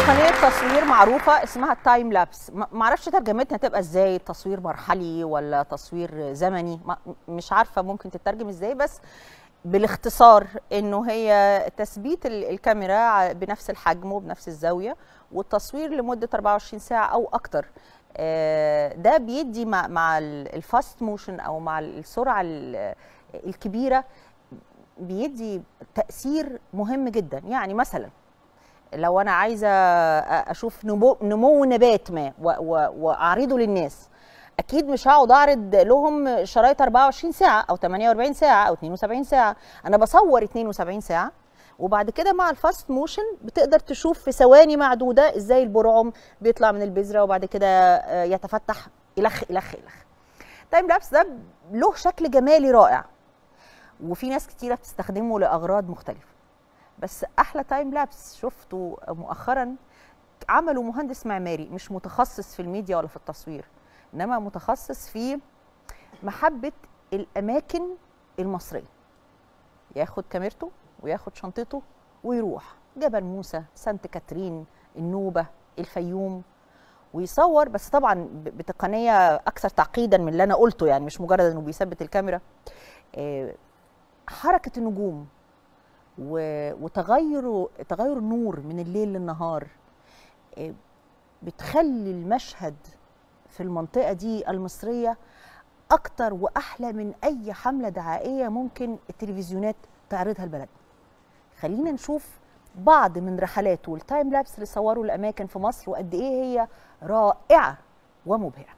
تقنيه تصوير معروفه اسمها التايم لابس ما ما اعرفش ترجمتها تبقى ازاي تصوير مرحلي ولا تصوير زمني ما مش عارفه ممكن تترجم ازاي بس بالاختصار انه هي تثبيت ال- الكاميرا ع- بنفس الحجم وبنفس الزاويه والتصوير لمده 24 ساعه او اكتر آه، ده بيدي مع مع ال- الفاست موشن او مع السرعه ال- الكبيره بيدي تاثير مهم جدا يعني مثلا لو انا عايزه أ- اشوف نمو, نمو نبات ما و- و- واعرضه للناس اكيد مش هقعد اعرض لهم شرايط 24 ساعه او 48 ساعه او 72 ساعه انا بصور 72 ساعه وبعد كده مع الفاست موشن بتقدر تشوف في ثواني معدوده ازاي البرعم بيطلع من البذره وبعد كده آه، يتفتح الخ الخ الخ تايم لابس ده له شكل جمالي رائع وفي ناس كتيره بتستخدمه لاغراض مختلفه بس احلى تايم لابس شفته مؤخرا عمله مهندس معماري مش متخصص في الميديا ولا في التصوير انما متخصص في محبه الاماكن المصريه ياخد كاميرته وياخد شنطته ويروح جبل موسى سانت كاترين النوبه الفيوم ويصور بس طبعا ب- بتقنيه اكثر تعقيدا من اللي انا قلته يعني مش مجرد انه بيثبت الكاميرا آه، حركه النجوم و- وتغير تغير النور من الليل للنهار آه، بتخلي المشهد في المنطقة دي المصرية أكتر وأحلى من أي حملة دعائية ممكن التلفزيونات تعرضها البلد خلينا نشوف بعض من رحلاته والتايم لابس اللي صوروا الأماكن في مصر وقد إيه هي رائعة ومبهرة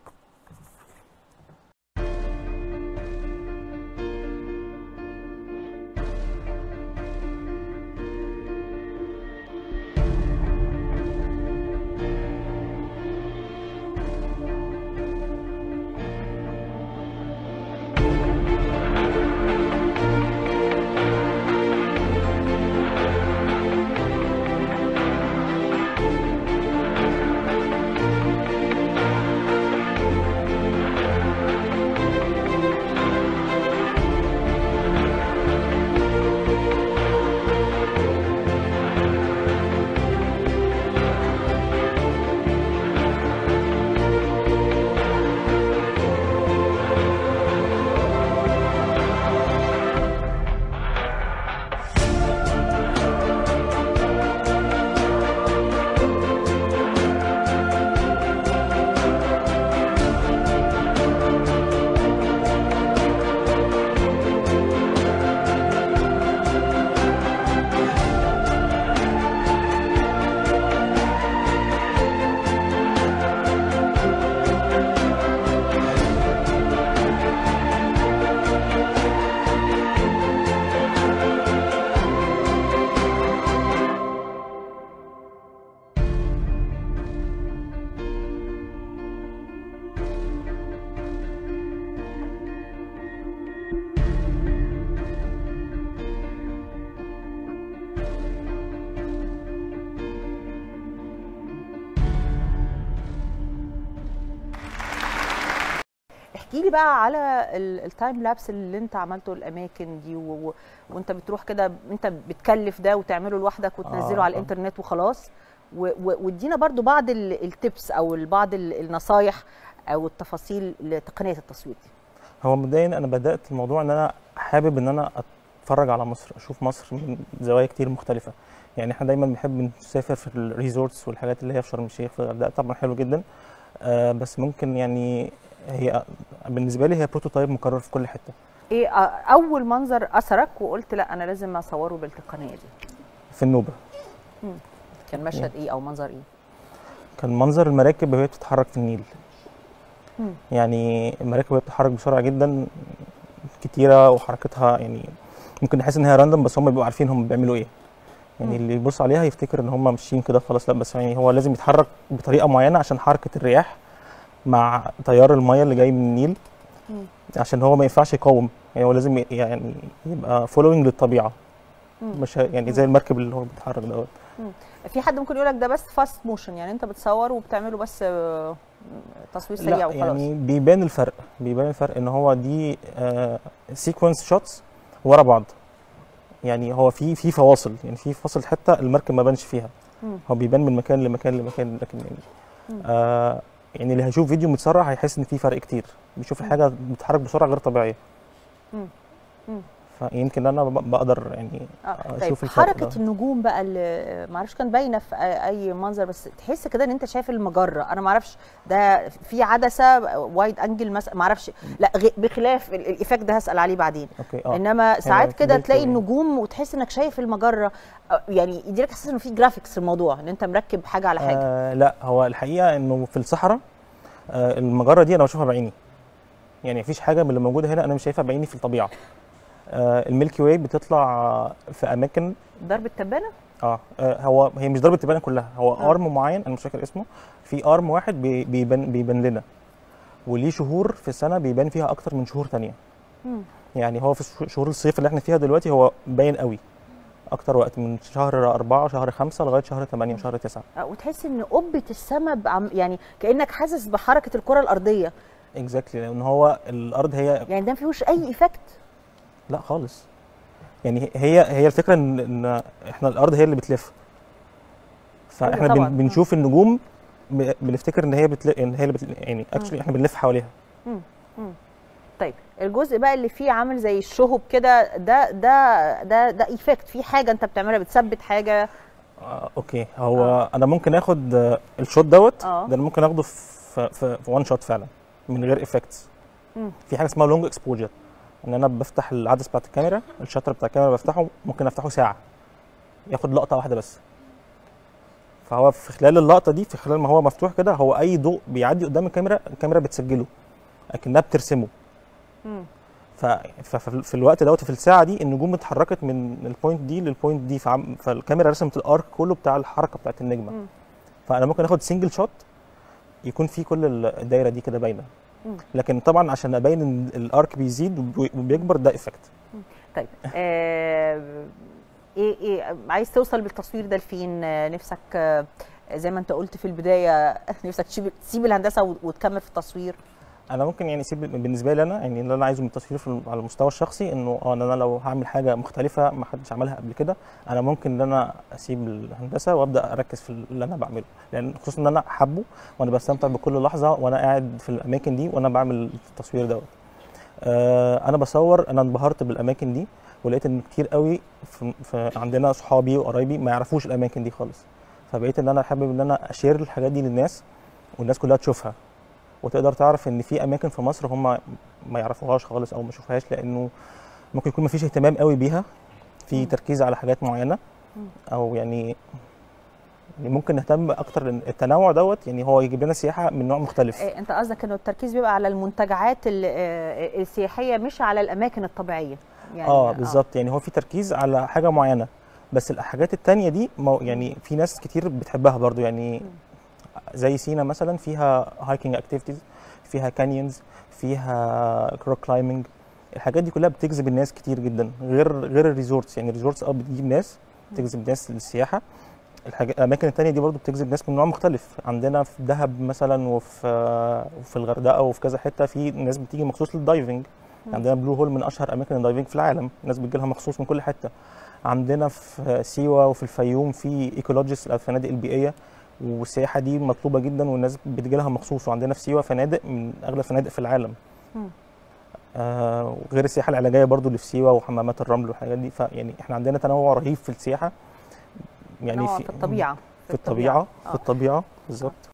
احكي لي بقى على ال- التايم لابس اللي انت عملته الاماكن دي و... و... وانت بتروح كده انت بتكلف ده وتعمله لوحدك وتنزله آه، على آه. الانترنت وخلاص و... و... وادينا برضو بعض ال- التبس او ال- بعض ال- النصايح او التفاصيل لتقنيه التصوير دي هو مبدئيا انا بدات الموضوع ان انا حابب ان انا اتفرج على مصر اشوف مصر من زوايا كتير مختلفه يعني احنا دايما بنحب نسافر في الريزورتس والحاجات اللي هي في شرم الشيخ في الغردقه طبعا حلو جدا آه بس ممكن يعني هي بالنسبه لي هي بروتوتايب مكرر في كل حته ايه أ- اول منظر اثرك وقلت لا انا لازم اصوره بالتقنيه دي في النوبه كان مشهد ايه او منظر ايه كان منظر المراكب وهي بتتحرك في النيل مم. يعني المراكب وهي بتتحرك بسرعه جدا كتيره وحركتها يعني ممكن نحس ان هي راندوم بس هم بيبقوا عارفين هم بيعملوا ايه يعني مم. اللي يبص عليها يفتكر ان هم ماشيين كده خلاص لا بس يعني هو لازم يتحرك بطريقه معينه عشان حركه الرياح مع تيار الميه اللي جاي من النيل مم. عشان هو ما ينفعش يقاوم يعني هو لازم ي- يعني يبقى فولوينج للطبيعه مم. مش ه- يعني زي المركب اللي هو بيتحرك دوت في حد ممكن يقول لك ده بس فاست موشن يعني انت بتصور وبتعمله بس آه، تصوير سريع لا وخلاص يعني بيبان الفرق بيبان الفرق ان هو دي سيكونس شوتس ورا بعض يعني هو في في فواصل يعني في فاصل حته المركب ما بانش فيها مم. هو بيبان من مكان لمكان لمكان لكن يعني مم. آه يعني اللي هيشوف فيديو متسرع هيحس ان في فرق كتير بيشوف مم. الحاجه بتتحرك بسرعه غير طبيعيه مم. مم. فيمكن انا ب- بقدر يعني آه. طيب اشوف الفرق حركه ده. النجوم بقى اللي معرفش كان باينه في اي منظر بس تحس كده ان انت شايف المجره انا معرفش ده في عدسه وايد انجل مثلا معرفش لا غ- بخلاف ال- الايفكت ده هسال عليه بعدين اوكي اه انما ساعات كده كبير تلاقي شوية. النجوم وتحس انك شايف المجره آه، يعني يديلك احساس انه في جرافيكس في الموضوع ان انت مركب حاجه على حاجه آه لا هو الحقيقه انه في الصحراء آه المجره دي انا بشوفها بعيني يعني مفيش حاجه من اللي موجوده هنا انا مش شايفها بعيني في الطبيعه آه الميلكي واي بتطلع في اماكن ضرب التبانه اه آه، هو هي مش ضربه تبان كلها هو آه. ارم معين انا مش فاكر اسمه في ارم واحد بي- بيبان بيبان لنا وليه شهور في السنه بيبان فيها اكتر من شهور تانية مم. يعني هو في شهور- شهور الصيف اللي احنا فيها دلوقتي هو باين قوي اكتر وقت من شهر أربعة شهر خمسة لغايه شهر 8 وشهر 9 آه، وتحس ان قبه السماء بعم- يعني كانك حاسس بحركه الكره الارضيه اكزاكتلي لان هو الارض هي يعني ده ما فيهوش اي ايفكت لا خالص يعني هي هي الفكره ان ان احنا الارض هي اللي بتلف فاحنا أيوة طبعاً. بن بنشوف النجوم ب- بنفتكر ان هي بتل... ان هي اللي بتل... يعني اكشلي احنا بنلف حواليها طيب الجزء بقى اللي فيه عامل زي الشهب كده ده ده ده ده ايفكت في حاجه انت بتعملها بتثبت حاجه آه اوكي هو آه. انا ممكن اخد آه، الشوت دوت آه. ده انا ممكن اخده في في, في وان شوت فعلا من غير افكتس مم. في حاجه اسمها لونج اكسبوجر ان انا بفتح العدسه بتاعت الكاميرا الشاتر بتاع الكاميرا بفتحه ممكن افتحه ساعه ياخد لقطه واحده بس فهو في خلال اللقطه دي في خلال ما هو مفتوح كده هو اي ضوء بيعدي قدام الكاميرا الكاميرا بتسجله اكنها بترسمه مم. ف- ففي في الوقت دوت في الساعه دي النجوم اتحركت من البوينت دي للبوينت دي فعم فالكاميرا رسمت الارك كله بتاع الحركه بتاعت النجمه مم. فانا ممكن اخد سنجل شوت يكون فيه كل ال- الدايره دي كده باينه مم. لكن طبعا عشان ابين ان الارك بيزيد وبي- وبيكبر ده افكت طيب آه ايه ايه عايز توصل بالتصوير ده لفين آه، نفسك آه زي ما انت قلت في البدايه نفسك تسيب تسيب الهندسه وت- وتكمل في التصوير انا ممكن يعني اسيب بالنسبه لي انا يعني اللي انا عايزه من التصوير في على المستوى الشخصي انه اه ان انا لو هعمل حاجه مختلفه ما حدش عملها قبل كده انا ممكن ان انا اسيب الهندسه وابدا اركز في اللي انا بعمله لان خصوصا ان انا حابه وانا بستمتع بكل لحظه وانا قاعد في الاماكن دي وانا بعمل التصوير دوت آه انا بصور انا انبهرت بالاماكن دي ولقيت ان كتير قوي في, في عندنا اصحابي وقرايبي ما يعرفوش الاماكن دي خالص فبقيت ان انا حابب ان انا اشير الحاجات دي للناس والناس كلها تشوفها وتقدر تعرف ان في اماكن في مصر هم ما يعرفوهاش خالص او ما يشوفوهاش لانه ممكن يكون ما فيش اهتمام قوي بيها في مم. تركيز على حاجات معينه مم. او يعني يعني ممكن نهتم اكتر لان التنوع دوت يعني هو يجيب لنا سياحه من نوع مختلف آه انت قصدك انه التركيز بيبقى على المنتجعات ال- آه، السياحيه مش على الاماكن الطبيعيه يعني اه بالظبط يعني هو في تركيز على حاجه معينه بس الحاجات التانية دي مو يعني في ناس كتير بتحبها برضو يعني زي سينا مثلا فيها هايكنج اكتيفيتيز فيها كانيونز فيها كروك كلايمنج الحاجات دي كلها بتجذب الناس كتير جدا غير غير الريزورتس يعني الريزورتس اه بتجيب ناس بتجذب ناس للسياحه الحاجة الاماكن التانية دي برضو بتجذب ناس من نوع مختلف عندنا في دهب مثلا وفي وفي الغردقه وفي كذا حته في ناس بتيجي مخصوص للدايفنج مم. عندنا بلو هول من اشهر اماكن الدايفنج في العالم الناس بتجي لها مخصوص من كل حته عندنا في سيوه وفي الفيوم في ايكولوجيست الفنادق البيئيه والسياحه دي مطلوبه جدا والناس بتجي لها مخصوص وعندنا في سيوه فنادق من اغلى الفنادق في العالم مم. آه وغير السياحه العلاجيه برضو اللي في سيوه وحمامات الرمل والحاجات دي فيعني احنا عندنا تنوع رهيب في السياحه يعني في الطبيعه في الطبيعه آه. في الطبيعه بالظبط